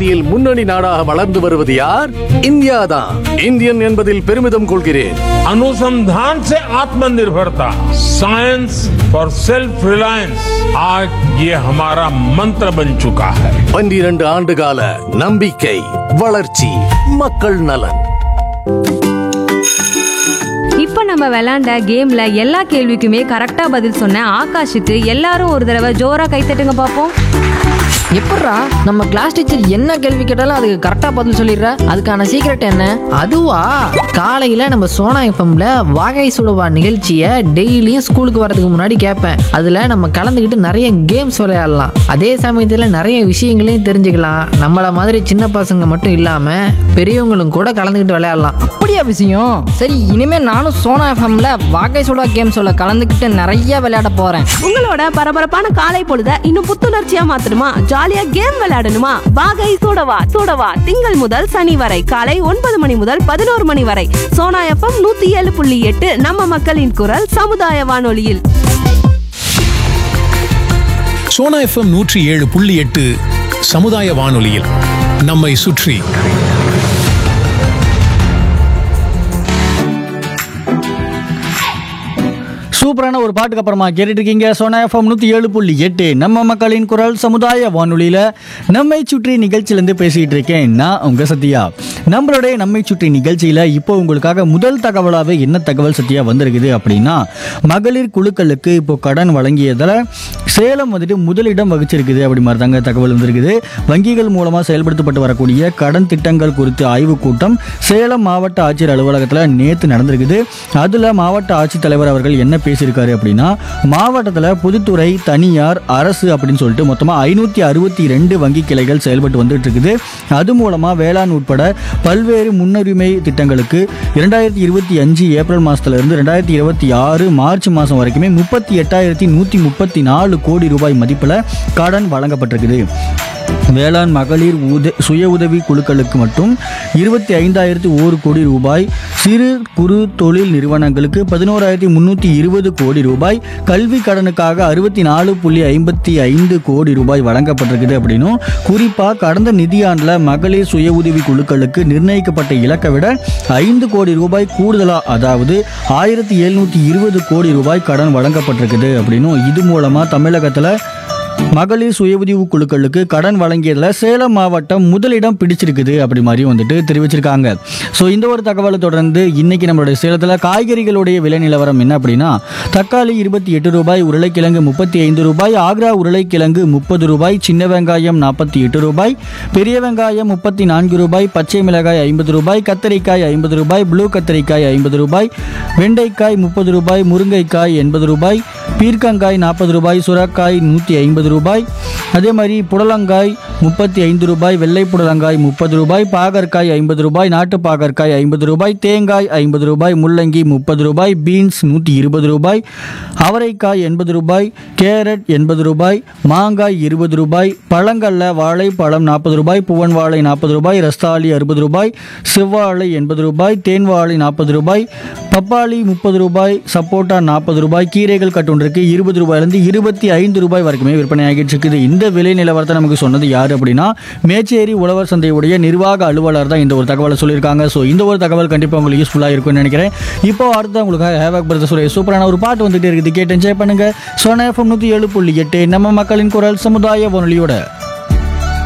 உற்பத்தியில் முன்னணி நாடாக வளர்ந்து வருவது யார் இந்தியாதான் இந்தியன் என்பதில் பெருமிதம் கொள்கிறேன் अनुसंधान से आत्मनिर्भरता साइंस फॉर सेल्फ रिलायंस आज ये हमारा मंत्र बन चुका है பன்னிரண்டு ஆண்டு கால நம்பிக்கை வளர்ச்சி மக்கள் நலன் இப்போ நம்ம விளையாண்ட கேம்ல எல்லா கேள்விக்குமே கரெக்டா பதில் சொன்ன ஆகாஷுக்கு எல்லாரும் ஒரு தடவை ஜோரா கை தட்டுங்க பார்ப்போம் எப்பட்றா நம்ம கிளாஸ் டீச்சர் என்ன கேள்வி கேட்டாலும் அதுக்கு கரெக்டா பதில் சொல்லிடுற அதுக்கான சீக்ரெட் என்ன அதுவா காலையில நம்ம சோனா எஃப்எம்ல வாகை சுடுவா நிகழ்ச்சியை டெய்லியும் ஸ்கூலுக்கு வரதுக்கு முன்னாடி கேட்பேன் அதுல நம்ம கலந்துக்கிட்டு நிறைய கேம்ஸ் விளையாடலாம் அதே சமயத்துல நிறைய விஷயங்களையும் தெரிஞ்சுக்கலாம் நம்மள மாதிரி சின்ன பசங்க மட்டும் இல்லாம பெரியவங்களும் கூட கலந்துக்கிட்டு விளையாடலாம் அப்படியா விஷயம் சரி இனிமே நானும் சோனா எஃப்எம்ல வாகை சுடா கேம் சொல்ல கலந்துக்கிட்டு நிறைய விளையாட போறேன் உங்களோட பரபரப்பான காலை பொழுத இன்னும் புத்துணர்ச்சியா மாத்தணுமா ஜாலியா கேம் விளையாடணுமா வாகை சூடவா சூடவா திங்கள் முதல் சனி வரை காலை ஒன்பது மணி முதல் பதினோரு மணி வரை சோனா எஃப்எம் நூத்தி ஏழு புள்ளி எட்டு நம்ம மக்களின் குரல் சமுதாய வானொலியில் சோனா எஃப்எம் நூற்றி ஏழு புள்ளி எட்டு சமுதாய வானொலியில் நம்மை சுற்றி சூப்பரான ஒரு பாட்டுக்கு அப்புறமா கேட்டுட்டு இருக்கீங்க சோனா எஃப்எம் நூற்றி ஏழு புள்ளி எட்டு நம்ம மக்களின் குரல் சமுதாய வானொலியில் நம்மை சுற்றி நிகழ்ச்சியிலேருந்து பேசிகிட்டு இருக்கேன் நான் உங்கள் சத்யா நம்மளுடைய நம்மை சுற்றி நிகழ்ச்சியில் இப்போ உங்களுக்காக முதல் தகவலாகவே என்ன தகவல் சத்யா வந்திருக்குது அப்படின்னா மகளிர் குழுக்களுக்கு இப்போ கடன் வழங்கியதில் சேலம் வந்துட்டு முதலிடம் வகிச்சிருக்குது அப்படி மாதிரி தாங்க தகவல் வந்திருக்குது வங்கிகள் மூலமாக செயல்படுத்தப்பட்டு வரக்கூடிய கடன் திட்டங்கள் குறித்து ஆய்வுக் கூட்டம் சேலம் மாவட்ட ஆட்சியர் அலுவலகத்தில் நேற்று நடந்திருக்குது அதில் மாவட்ட ஆட்சித்தலைவர் அவர்கள் என்ன பேசியிருக்காரு அப்படின்னா மாவட்டத்தில் பொதுத்துறை தனியார் அரசு அப்படின்னு சொல்லிட்டு மொத்தமாக ஐநூற்றி அறுபத்தி ரெண்டு வங்கி கிளைகள் செயல்பட்டு வந்துட்டு இருக்குது அது மூலமாக வேளாண் உட்பட பல்வேறு முன்னுரிமை திட்டங்களுக்கு இரண்டாயிரத்தி இருபத்தி அஞ்சு ஏப்ரல் மாதத்துல இருந்து ரெண்டாயிரத்தி இருபத்தி ஆறு மார்ச் மாதம் வரைக்குமே முப்பத்தி எட்டாயிரத்தி நூற்றி முப்பத்தி நாலு கோடி ரூபாய் மதிப்பில் கடன் வழங்கப்பட்டிருக்குது வேளாண் மகளிர் உத சுய உதவி குழுக்களுக்கு மட்டும் இருபத்தி ஐந்தாயிரத்தி ஒரு கோடி ரூபாய் சிறு குறு தொழில் நிறுவனங்களுக்கு பதினோராயிரத்தி முந்நூற்றி இருபது கோடி ரூபாய் கல்வி கடனுக்காக அறுபத்தி நாலு புள்ளி ஐம்பத்தி ஐந்து கோடி ரூபாய் வழங்கப்பட்டிருக்குது அப்படின்னும் குறிப்பாக கடந்த நிதியாண்டில் மகளிர் சுய உதவி குழுக்களுக்கு நிர்ணயிக்கப்பட்ட இலக்கை விட ஐந்து கோடி ரூபாய் கூடுதலாக அதாவது ஆயிரத்தி எழுநூற்றி இருபது கோடி ரூபாய் கடன் வழங்கப்பட்டிருக்குது அப்படின்னும் இது மூலமாக தமிழகத்தில் மகளிர் சுய உதவி குழுக்களுக்கு கடன் வழங்கியதில் சேலம் மாவட்டம் முதலிடம் பிடிச்சிருக்குது அப்படி மாதிரி வந்துட்டு தெரிவிச்சிருக்காங்க ஸோ இந்த ஒரு தகவலை தொடர்ந்து இன்னைக்கு நம்மளுடைய சேலத்தில் காய்கறிகளுடைய விலை நிலவரம் என்ன அப்படின்னா தக்காளி இருபத்தி எட்டு ரூபாய் உருளைக்கிழங்கு முப்பத்தி ஐந்து ரூபாய் ஆக்ரா உருளைக்கிழங்கு முப்பது ரூபாய் சின்ன வெங்காயம் நாற்பத்தி எட்டு ரூபாய் பெரிய வெங்காயம் முப்பத்தி நான்கு ரூபாய் பச்சை மிளகாய் ஐம்பது ரூபாய் கத்தரிக்காய் ஐம்பது ரூபாய் ப்ளூ கத்தரிக்காய் ஐம்பது ரூபாய் வெண்டைக்காய் முப்பது ரூபாய் முருங்கைக்காய் எண்பது ரூபாய் பீர்க்கங்காய் நாற்பது ரூபாய் சுரக்காய் நூற்றி ஐம்பது ரூபாய் அதே மாதிரி புடலங்காய் முப்பத்தி ஐந்து ரூபாய் வெள்ளை புடலங்காய் முப்பது ரூபாய் பாகற்காய் ஐம்பது ரூபாய் நாட்டு பாகற்காய் ஐம்பது ரூபாய் தேங்காய் ஐம்பது ரூபாய் முள்ளங்கி முப்பது ரூபாய் பீன்ஸ் நூற்றி இருபது ரூபாய் அவரைக்காய் எண்பது ரூபாய் கேரட் எண்பது ரூபாய் மாங்காய் இருபது ரூபாய் பழங்கள்ல வாழைப்பழம் நாற்பது ரூபாய் புவன் வாழை நாற்பது ரூபாய் ரஸ்தாளி அறுபது ரூபாய் செவ்வாழை எண்பது ரூபாய் தேன் வாழை நாற்பது ரூபாய் பப்பாளி முப்பது ரூபாய் சப்போட்டா நாற்பது ரூபாய் கீரைகள் கட்டுன்றிருக்கு இருபது ரூபாயிலிருந்து இருபத்தி ஐந்து ரூபாய் வரைக்குமே விற்பனை ஆகிட்டு இருக்குது இந்த விலை நிலவரத்தை நமக்கு சொன்னது யார் அப்படின்னா மேச்சேரி உழவர் சந்தையுடைய நிர்வாக அலுவலர் தான் இந்த ஒரு தகவலை சொல்லியிருக்காங்க ஸோ இந்த ஒரு தகவல் கண்டிப்பாக உங்களுக்கு யூஸ்ஃபுல்லாக இருக்கும்னு நினைக்கிறேன் இப்போ அடுத்து உங்களுக்காக ஹேவாக் பிரதர்ஸுடைய சூப்பரான ஒரு பாட்டு வந்துட்டு இருக்குது கேட்டு என்ஜாய் பண்ணுங்க சோனா எஃப்எம் நூற்றி ஏழு புள்ளி எட்டு நம்ம மக்களின் குரல் சமுதாய வானொலியோட